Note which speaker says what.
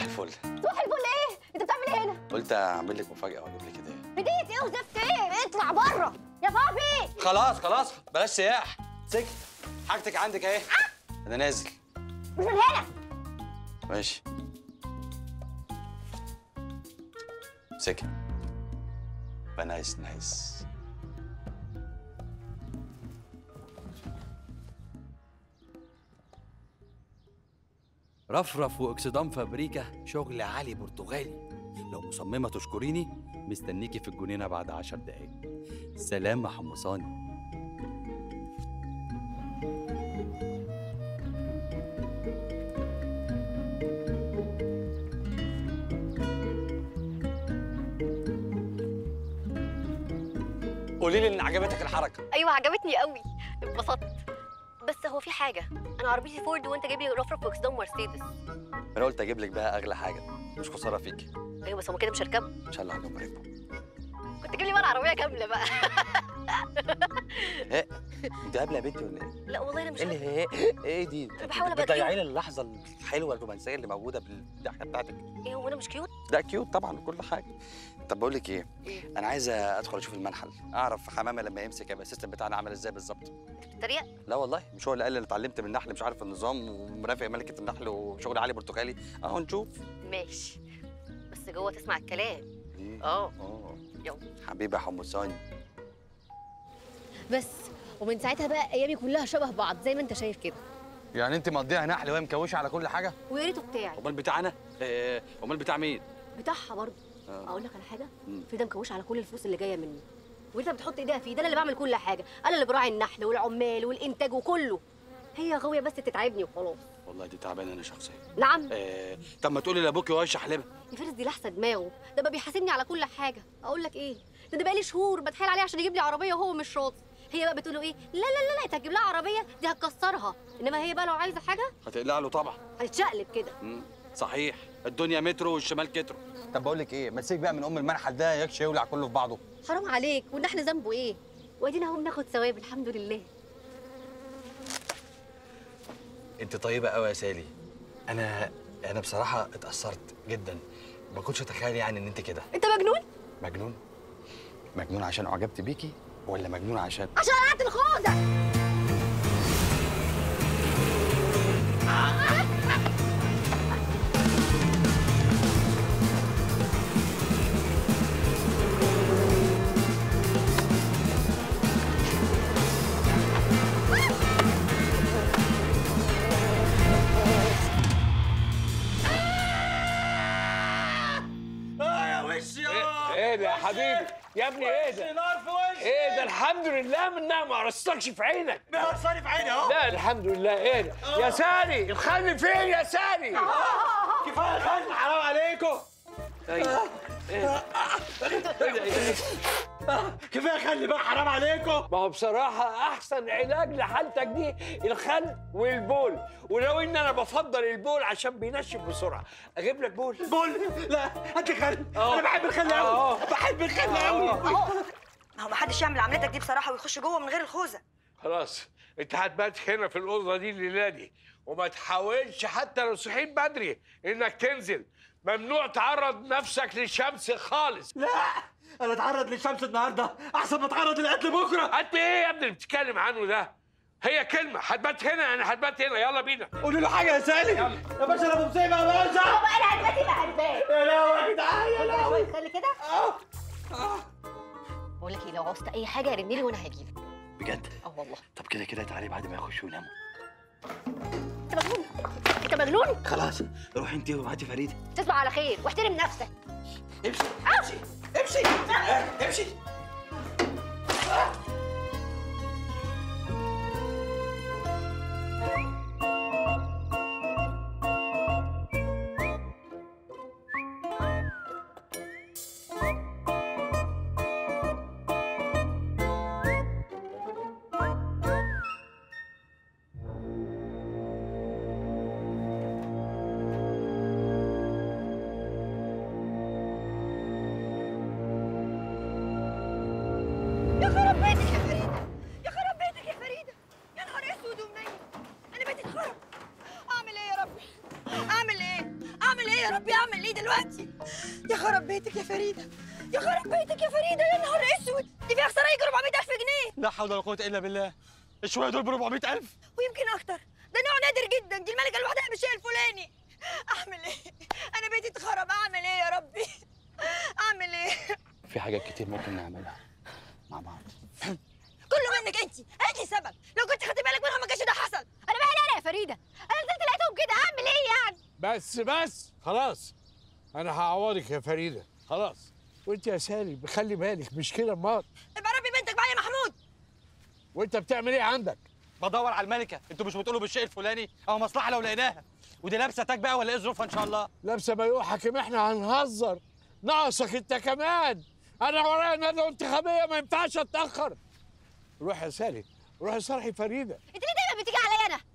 Speaker 1: الفل
Speaker 2: صباح الفل ايه انت بتعمل ايه هنا
Speaker 1: قلت اعمل لك مفاجاه واجيب لك هديه
Speaker 2: هديه ايه وزفت ايه اطلع بره يا بابي
Speaker 1: خلاص خلاص بلاش سياح سكت حاجتك عندك اهي انا نازل
Speaker 2: مش من هنا
Speaker 1: ماشي سكت بقى نايس نايس رفرف واكسدام فابريكا شغل عالي برتغالي لو مصممة تشكريني مستنيكي في الجنينة بعد عشر دقايق سلام يا حمصاني قولي لي ان عجبتك الحركه
Speaker 2: ايوه عجبتني قوي اتبسطت بس هو في حاجه انا عربيتي فورد وانت جايب لي رفرف واكسدام مرسيدس
Speaker 1: انا قلت اجيب لك بقى اغلى حاجه مش خساره فيكي
Speaker 2: ايوه بس هو كده مش هركبه
Speaker 1: ان شاء الله هنبقى راكبه
Speaker 2: كنت تجيب لي بقى العربيه كامله بقى
Speaker 1: ايه انت قابله يا بنتي ولا ايه؟
Speaker 2: لا والله انا مش
Speaker 1: ايه اللي
Speaker 2: قادرة.
Speaker 1: ايه ايه دي؟
Speaker 2: أنا بحاول أبقى
Speaker 1: بتضيعي لي اللحظه الحلوه الرومانسيه اللي موجوده بالضحكه بتاعتك
Speaker 2: ايه هو انا مش كيوت
Speaker 1: ده كيوت طبعا وكل حاجه طب بقول لك ايه؟
Speaker 2: ايه
Speaker 1: انا عايز ادخل اشوف المنحل اعرف حمامه لما يمسك يبقى السيستم بتاعنا عامل ازاي بالظبط
Speaker 2: بتتريق
Speaker 1: لا والله مش هو اللي قال لي انا اتعلمت من النحل مش عارف النظام ومرافق ملكه النحل وشغل عالي برتغالي اهو نشوف
Speaker 2: ماشي بس جوه تسمع الكلام
Speaker 1: ايه
Speaker 2: اه
Speaker 1: اه
Speaker 2: يلا
Speaker 1: حبيبي يا حمصاني
Speaker 2: بس ومن ساعتها بقى ايامي كلها شبه بعض زي ما انت شايف كده
Speaker 1: يعني انت مقضيها نحل وهي مكوشه على كل حاجه
Speaker 2: ويا ريته بتاعي
Speaker 1: امال بتاعنا إيه، امال بتاع مين
Speaker 2: بتاعها برضه
Speaker 1: آه.
Speaker 2: اقول لك على حاجه
Speaker 1: مم.
Speaker 2: في ده مكوش على كل الفلوس اللي جايه مني وانت بتحط ايديها فيه ده أنا اللي بعمل كل حاجه انا اللي براعي النحل والعمال والانتاج وكله هي غاويه بس تتعبني وخلاص
Speaker 1: والله دي تعبانه انا شخصيا
Speaker 2: نعم
Speaker 1: إيه، طب ما تقولي لابوكي وهو يشحلبها
Speaker 2: يا فارس دي لحسه دماغه ده بقى بيحاسبني على كل حاجه اقول لك ايه ده انا بقالي شهور بتحايل عليه عشان يجيب لي عربيه وهو مش راضي هي بقى بتقول له ايه لا لا لا لا انت هتجيب لها عربيه دي هتكسرها انما هي بقى لو عايزه حاجه
Speaker 1: هتقلع له طبعا
Speaker 2: هتتشقلب كده
Speaker 1: مم. صحيح الدنيا مترو والشمال كترو طب بقول لك ايه ما تسيبك بقى من ام المنحل ده يكشي يولع كله في بعضه
Speaker 2: حرام عليك والنحل ذنبه ايه وادينا اهو بناخد ثواب الحمد لله
Speaker 1: انت طيبه قوي يا سالي انا انا بصراحه اتاثرت جدا ما كنتش اتخيل يعني ان انت كده
Speaker 2: انت مجنون
Speaker 1: مجنون مجنون عشان اعجبت بيكي ولا مجنون عشان
Speaker 2: عشان قعدت الخوذه
Speaker 3: اه يا وشي اه
Speaker 4: ايه ده يا حبيبي يا ابني ايه ده
Speaker 3: نار في وشي
Speaker 4: ايه ده الحمد لله منها ما رصتكش في عينك
Speaker 3: نار صاري في عيني اهو
Speaker 4: لا الحمد لله ايه ده يا سالي الخل فين يا سالي
Speaker 3: كفايه خل حرام عليكم
Speaker 4: ايوه
Speaker 3: كفايه خلي بقى حرام عليكم
Speaker 4: ما هو بصراحة أحسن علاج لحالتك دي الخل والبول ولو إن أنا بفضل البول عشان بينشف بسرعة أجيب لك بول
Speaker 3: بول لا هات لي خل
Speaker 4: اه.
Speaker 3: انا بحب الخل
Speaker 4: اه.
Speaker 3: قوي بحب الخل قوي
Speaker 5: ما هو محدش يعمل عملتك دي بصراحه ويخش جوه من غير الخوذه
Speaker 4: خلاص أنت هتبات هنا في الأوضة دي الليلة دي وما تحاولش حتى لو صحيت بدري إنك تنزل ممنوع تعرض نفسك للشمس خالص
Speaker 3: لا انا اتعرض للشمس النهارده احسن ما اتعرض للقتل بكره
Speaker 4: قد ايه يا ابني اللي بتتكلم عنه ده؟ هي كلمة هتبات هنا يعني هتبات هنا يلا بينا
Speaker 3: قولي له حاجه يا سالي يا باشا انا ابو مصيبه يا باشا
Speaker 2: بقى انا هتبات يبقى هتبات
Speaker 3: يا لهوي يا جدعان يا لهوي
Speaker 2: خلي كده بقول لك ايه لو عوزت اي حاجه رن لي وانا هجيلك
Speaker 1: بجد
Speaker 2: اه والله
Speaker 1: طب كده كده تعالي بعد ما يخشوا يناموا
Speaker 2: انت مجنون انت مجنون
Speaker 1: خلاص روحي انت وهاتي فريده
Speaker 2: تصبح على خير واحترم نفسك
Speaker 3: امشي امشي امشي آه، امشي
Speaker 5: يا ربي اعمل ايه دلوقتي يا خرب بيتك يا فريده يا خرب بيتك يا فريده يا نهار اسود دي فيها خساره يجي 400000 جنيه
Speaker 3: لا حول ولا قوه الا بالله الشويه دول ب 400000
Speaker 5: ويمكن اكتر ده نوع نادر جدا دي الملكه لوحدها بالشيء الفلاني اعمل ايه انا بيتي اتخرب اعمل ايه يا ربي اعمل ايه
Speaker 1: في حاجات كتير ممكن نعملها مع بعض
Speaker 5: كله منك انت هات لي سبب لو كنت خدت بالك منها ما كانش ده حصل
Speaker 2: انا مالي انا يا فريده انا نزلت لقيتهم كده اعمل ايه يعني
Speaker 4: بس بس خلاص انا هعوضك يا فريده خلاص وانت يا سالي خلي بالك مش كده امال
Speaker 5: يبقى ربي بنتك بقى يا محمود
Speaker 4: وانت بتعمل ايه عندك
Speaker 3: بدور على الملكه انتوا مش بتقولوا بالشيء الفلاني او مصلحه لو لقيناها ودي لابسه تاج بقى ولا ايه ظروفها ان شاء الله
Speaker 4: لابسه مايوه حكيم احنا هنهزر ناقصك انت كمان انا ورايا ندوه انتخابيه ما ينفعش اتاخر روح يا سالي روح صالحي فريده
Speaker 2: انت ليه دايما بتيجي عليا انا